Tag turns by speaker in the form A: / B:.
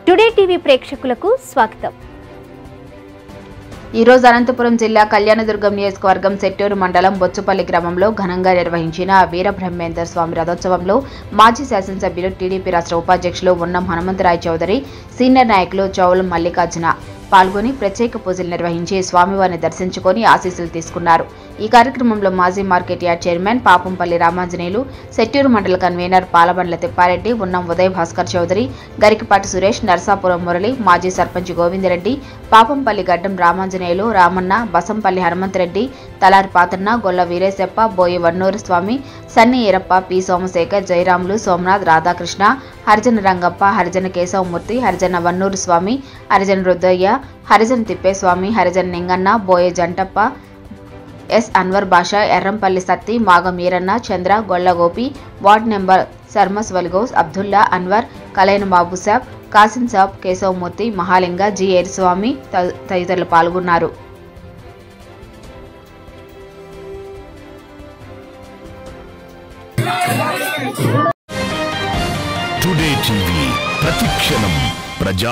A: today TV ప్రేక్షకులకు స్వాగతం
B: ఈ రోజు అనంతపురం జిల్లా కళ్యాణదుర్గం నియోజకవర్గం సెట్టూరు మండలం బొచ్చుపల్లి గ్రామంలో ఘనంగా నిర్వహించిన వీరబ్రహ్మేందర్ స్వామి రథోత్సవంలో మాజీ శాసనసభ్యులు టీడీపీ రాష్ట్ర ఉపాధ్యక్షులు ఉన్నం హనుమంతరాయ్ చౌదరి సీనియర్ నాయకులు చౌలం మల్లికార్జున పాల్గొని ప్రత్యేక పూజలు నిర్వహించి స్వామివారిని దర్శించుకొని ఆశీస్సులు తీసుకున్నారు ఈ కార్యక్రమంలో మాజీ market yard chairman Papampalli Ramanjaneyulu Setturu మండల కన్వీనర్ పాలబండ్ల తిప్పారెడ్డి ఉన్నం ఉదయ్ భాస్కర్ చౌదరి గరికపాటి సురేష్ నర్సాపురం మురళి మాజీ సర్పంచ్ గోవిందరెడ్డి పాపంపల్లి గడ్డం రామాంజనేయులు రామన్న బసంపల్లి హనుమంతరెడ్డి తలారి పాతన్న Golla Veereshappa Boyi Vannuru Swamy Sanni Eerappa P Somashekar Jayaramulu Somnath Radhakrishna Harijana Rangappa Harijana Keshavamurthy Harijana Vannuru Swamy Harijana Rudrayya Harijana Thippeswamy Harijana Ninganna Boya Jantappa S Anwar Basha Errampalli Satti Magam Eeranna Chandra Gollagopi ward number సర్మస్ వల్గోస్ అబ్దుల్లా అన్వర్ కలైన బాబుసాబ్ కాసిం సాబ్ కేశవమూర్తి మహాలింగ జి ఏరిస్వామి త- తదితరులు పాల్గొన్నారు
C: టుడే టీవీ ప్రతిక్షణం ప్రజా